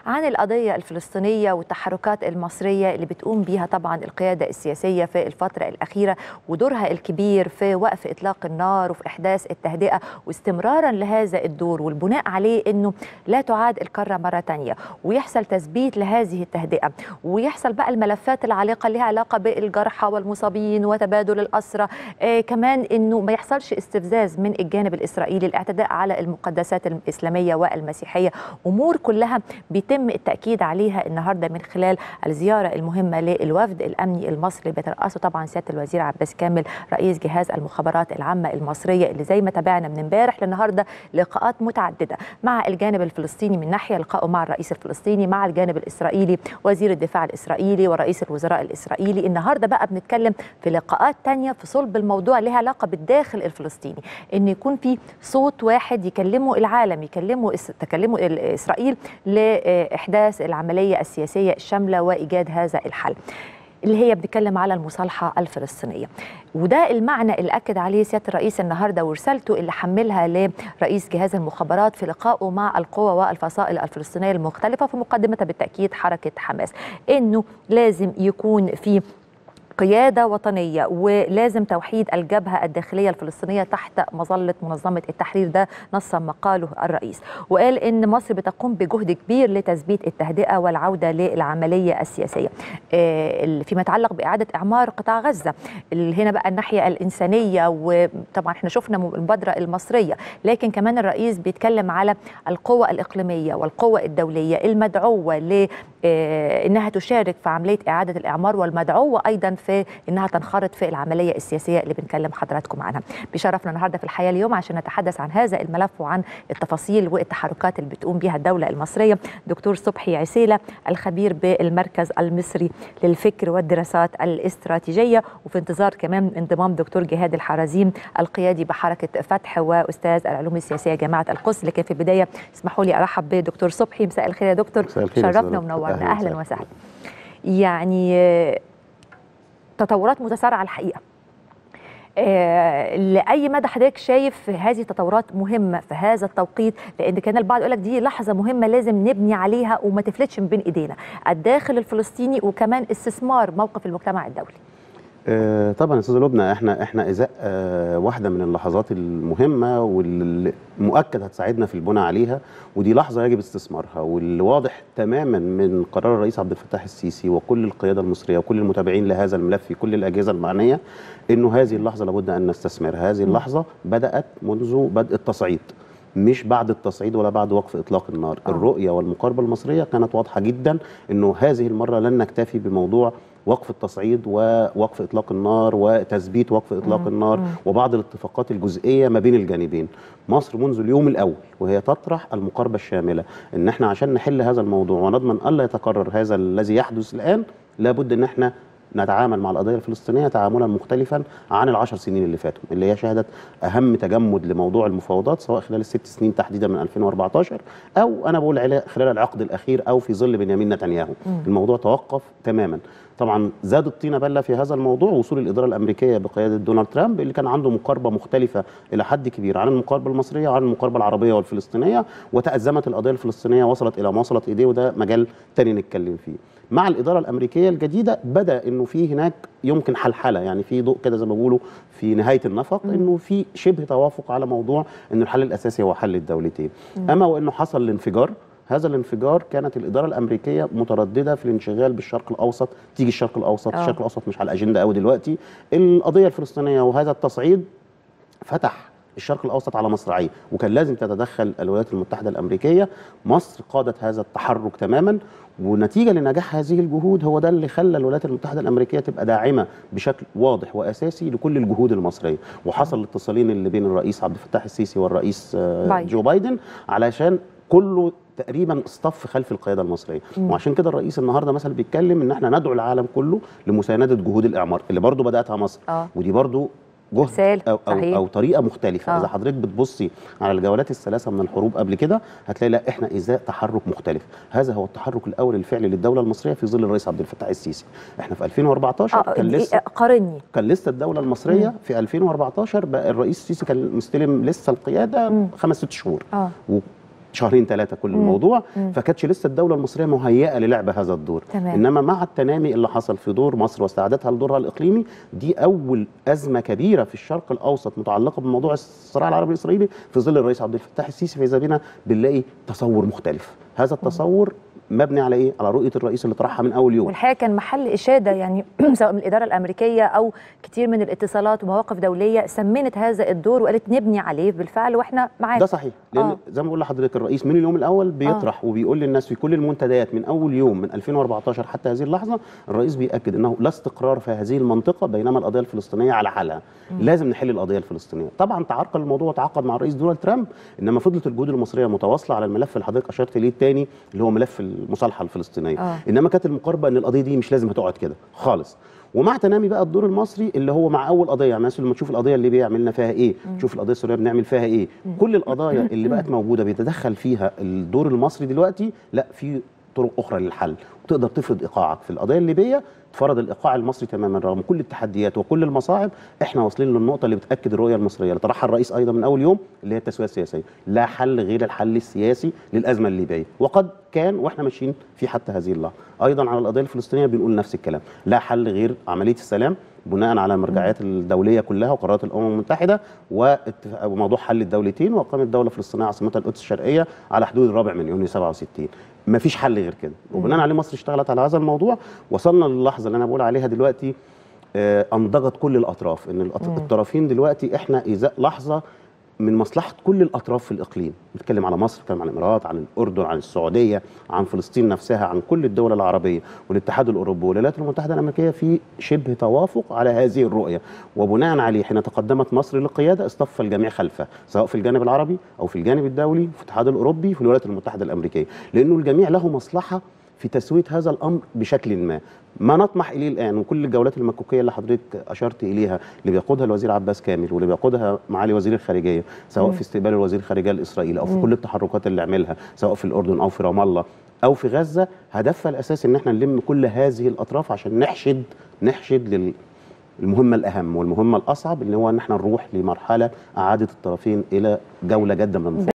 عن القضيه الفلسطينيه والتحركات المصريه اللي بتقوم بيها طبعا القياده السياسيه في الفتره الاخيره ودورها الكبير في وقف اطلاق النار وفي احداث التهدئه واستمرارا لهذا الدور والبناء عليه انه لا تعاد الكره مره ثانيه ويحصل تثبيت لهذه التهدئه ويحصل بقى الملفات العالقه لها علاقه بالجرحى والمصابين وتبادل الاسرى آه كمان انه ما يحصلش استفزاز من الجانب الاسرائيلي الاعتداء على المقدسات الاسلاميه والمسيحيه امور كلها بيتم التاكيد عليها النهارده من خلال الزياره المهمه للوفد الامني المصري بترأسه طبعا سياده الوزير عباس كامل رئيس جهاز المخابرات العامه المصريه اللي زي ما تابعنا من امبارح للنهارده لقاءات متعدده مع الجانب الفلسطيني من ناحيه لقائه مع الرئيس الفلسطيني مع الجانب الاسرائيلي وزير الدفاع الاسرائيلي ورئيس الوزراء الاسرائيلي النهارده بقى بنتكلم في لقاءات تانية في صلب الموضوع لها علاقه بالداخل الفلسطيني ان يكون في صوت واحد يكلمه العالم يكلمه تكلمه اسرائيل لاحداث العمليه السياسيه الشامله وايجاد هذا الحل اللي هي بتتكلم على المصالحه الفلسطينيه وده المعنى اللي اكد عليه سياده الرئيس النهارده ورسالته اللي حملها لرئيس جهاز المخابرات في لقائه مع القوى والفصائل الفلسطينيه المختلفه في مقدمتها بالتاكيد حركه حماس انه لازم يكون في قيادة وطنية ولازم توحيد الجبهة الداخلية الفلسطينية تحت مظلة منظمة التحرير ده نص مقاله الرئيس وقال إن مصر بتقوم بجهد كبير لتثبيت التهدئة والعودة للعملية السياسية فيما يتعلق بإعادة إعمار قطاع غزة هنا بقى الناحية الإنسانية وطبعا احنا شفنا المبادرة المصرية لكن كمان الرئيس بيتكلم على القوة الإقليمية والقوة الدولية المدعوة ل انها تشارك في عمليه اعاده الاعمار والمدعوه ايضا في انها تنخرط في العمليه السياسيه اللي بنكلم حضراتكم عنها. بشرفنا النهارده في الحياه اليوم عشان نتحدث عن هذا الملف وعن التفاصيل والتحركات اللي بتقوم بها الدوله المصريه دكتور صبحي عسيله الخبير بالمركز المصري للفكر والدراسات الاستراتيجيه وفي انتظار كمان انضمام دكتور جهاد الحرازيم القيادي بحركه فتح واستاذ العلوم السياسيه جامعه القدس لكن في البدايه اسمحوا لي ارحب بدكتور صبحي مساء الخير يا دكتور شرفنا ومنورنا اهلا, أهلاً وسهلا يعني تطورات متسارعه الحقيقه آه لاي مدى حضرتك شايف هذه التطورات مهمه في هذا التوقيت لان كان البعض يقول لك دي لحظه مهمه لازم نبني عليها وما تفلتش من بين ايدينا الداخل الفلسطيني وكمان استثمار موقف المجتمع الدولي آه طبعا يا استاذه لبنى احنا احنا ازاء آه واحده من اللحظات المهمه واللي مؤكد هتساعدنا في البناء عليها ودي لحظه يجب استثمارها واللي واضح تماما من قرار الرئيس عبد الفتاح السيسي وكل القياده المصريه وكل المتابعين لهذا الملف في كل الاجهزه المعنيه انه هذه اللحظه لابد ان نستثمرها هذه اللحظه بدات منذ بدء التصعيد مش بعد التصعيد ولا بعد وقف اطلاق النار أوه. الرؤيه والمقاربه المصريه كانت واضحه جدا انه هذه المره لن نكتفي بموضوع وقف التصعيد ووقف اطلاق النار وتثبيت وقف اطلاق مم. النار مم. وبعض الاتفاقات الجزئيه ما بين الجانبين مصر منذ اليوم الاول وهي تطرح المقاربه الشامله ان احنا عشان نحل هذا الموضوع ونضمن الا يتكرر هذا الذي يحدث الان لابد ان احنا نتعامل مع القضيه الفلسطينيه تعاملا مختلفا عن العشر سنين اللي فاتوا اللي هي شهدت اهم تجمد لموضوع المفاوضات سواء خلال الست سنين تحديدا من 2014 او انا بقول خلال العقد الاخير او في ظل بنيامين نتنياهو الموضوع توقف تماما طبعا زاد الطينه بله في هذا الموضوع وصول الاداره الامريكيه بقياده دونالد ترامب اللي كان عنده مقاربه مختلفه الى حد كبير عن المقاربه المصريه وعن المقاربه العربيه والفلسطينيه وتازمت القضيه الفلسطينيه وصلت الى ما وصلت ايديه وده مجال تاني نتكلم فيه. مع الاداره الامريكيه الجديده بدا انه في هناك يمكن حلحله يعني في ضوء كده زي ما بيقولوا في نهايه النفق انه في شبه توافق على موضوع ان الحل الاساسي هو حل الدولتين. اما وانه حصل الانفجار هذا الانفجار كانت الاداره الامريكيه متردده في الانشغال بالشرق الاوسط تيجي الشرق الاوسط أوه. الشرق الاوسط مش على الاجنده قوي دلوقتي القضيه الفلسطينيه وهذا التصعيد فتح الشرق الاوسط على مصراعيه وكان لازم تتدخل الولايات المتحده الامريكيه مصر قادت هذا التحرك تماما ونتيجه لنجاح هذه الجهود هو ده اللي خلى الولايات المتحده الامريكيه تبقى داعمه بشكل واضح واساسي لكل الجهود المصريه وحصل الاتصالين اللي بين الرئيس عبد الفتاح السيسي والرئيس بايدن. جو بايدن علشان كله تقريبا اصطف خلف القياده المصريه مم. وعشان كده الرئيس النهارده مثلا بيتكلم ان احنا ندعو العالم كله لمسانده جهود الاعمار اللي برضو بداتها مصر آه. ودي برضو جهد أو, أو, أو طريقه مختلفه آه. اذا حضرتك بتبصي على الجولات الثلاثه من الحروب قبل كده هتلاقي لا احنا ازاء تحرك مختلف هذا هو التحرك الاول الفعلي للدوله المصريه في ظل الرئيس عبد الفتاح السيسي احنا في 2014 آه. كان لسه قارني كان لسه الدوله المصريه مم. في 2014 بقى الرئيس السيسي كان مستلم لسه القياده خمس ست شهور آه. شهرين ثلاثه كل مم. الموضوع مم. فكانتش لسه الدوله المصريه مهيئه للعب هذا الدور تمام. انما مع التنامي اللي حصل في دور مصر واستعادتها لدورها الاقليمي دي اول ازمه كبيره في الشرق الاوسط متعلقه بموضوع الصراع العربي الاسرائيلي في ظل الرئيس عبد الفتاح السيسي فاذا بنا بنلاقي تصور مختلف هذا التصور مبني على ايه على رؤيه الرئيس اللي طرحها من اول يوم والحقيقه كان محل اشاده يعني سواء من الاداره الامريكيه او كتير من الاتصالات ومواقف دوليه سمنت هذا الدور وقالت نبني عليه بالفعل واحنا معاك ده صحيح لان آه. آه. زي ما بقول لحضرتك الرئيس من اليوم الاول بيطرح آه. وبيقول للناس في كل المنتديات من اول يوم من 2014 حتى هذه اللحظه الرئيس بياكد انه لا استقرار في هذه المنطقه بينما القضيه الفلسطينيه على حالها لازم نحل القضيه الفلسطينيه طبعا تعرقل الموضوع وتعاقد مع الرئيس دونالد ترامب انما فضلت الجهود المصريه متواصله على الملف اللي حضرتك اشرت اليه الثاني اللي هو ملف المصالحه الفلسطينيه آه. انما كانت المقاربه ان القضيه دي مش لازم هتقعد كده خالص ومع تنامي بقى الدور المصري اللي هو مع اول قضيه يعني مثلا لما تشوف القضيه الليبيه عملنا فيها ايه تشوف القضيه السوريه بنعمل فيها ايه كل القضايا اللي بقت موجوده بيتدخل فيها الدور المصري دلوقتي لا في طرق اخرى للحل وتقدر تفرض ايقاعك في القضيه الليبيه تفرض الايقاع المصري تماما رغم كل التحديات وكل المصاعب احنا واصلين للنقطه اللي بتاكد الرؤيه المصريه اللي طرحها الرئيس ايضا من اول يوم اللي هي التسويه السياسيه لا حل غير الحل السياسي للازمه الليبيه وقد كان واحنا ماشيين في حتى هذه اللحظه ايضا على القضيه الفلسطينيه بنقول نفس الكلام لا حل غير عمليه السلام بناء على المرجعيات الدوليه كلها وقرارات الامم المتحده واتفاق- وموضوع حل الدولتين واقامه دوله فلسطينيه عاصمتها القدس الشرقيه على حدود الرابع من يونيو 67 ما فيش حل غير كده وبناء عليه مصر اشتغلت على هذا الموضوع وصلنا للحظه اللي انا بقول عليها دلوقتي آه، انضجت كل الاطراف ان الأط- الطرفين دلوقتي احنا ازاء لحظه من مصلحه كل الاطراف في الاقليم بنتكلم على مصر بنتكلم عن الامارات عن الاردن عن السعوديه عن فلسطين نفسها عن كل الدول العربيه والاتحاد الاوروبي والولايات المتحده الامريكيه في شبه توافق على هذه الرؤيه وبناء عليه حين تقدمت مصر للقياده اصطف الجميع خلفه سواء في الجانب العربي او في الجانب الدولي في الاتحاد الاوروبي في الولايات المتحده الامريكيه لانه الجميع له مصلحه في تسويه هذا الامر بشكل ما ما نطمح اليه الان وكل الجولات المكوكيه اللي حضرتك اشرت اليها اللي بيقودها الوزير عباس كامل واللي بيقودها معالي وزير الخارجيه سواء في استقبال الوزير الخارجيه الاسرائيلي او في كل التحركات اللي عملها سواء في الاردن او في رام الله او في غزه هدفها الاساسي ان احنا نلم كل هذه الاطراف عشان نحشد نحشد لل المهمة الأهم والمهمة الأصعب اللي هو إن احنا نروح لمرحلة إعادة الطرفين إلى جولة جادة من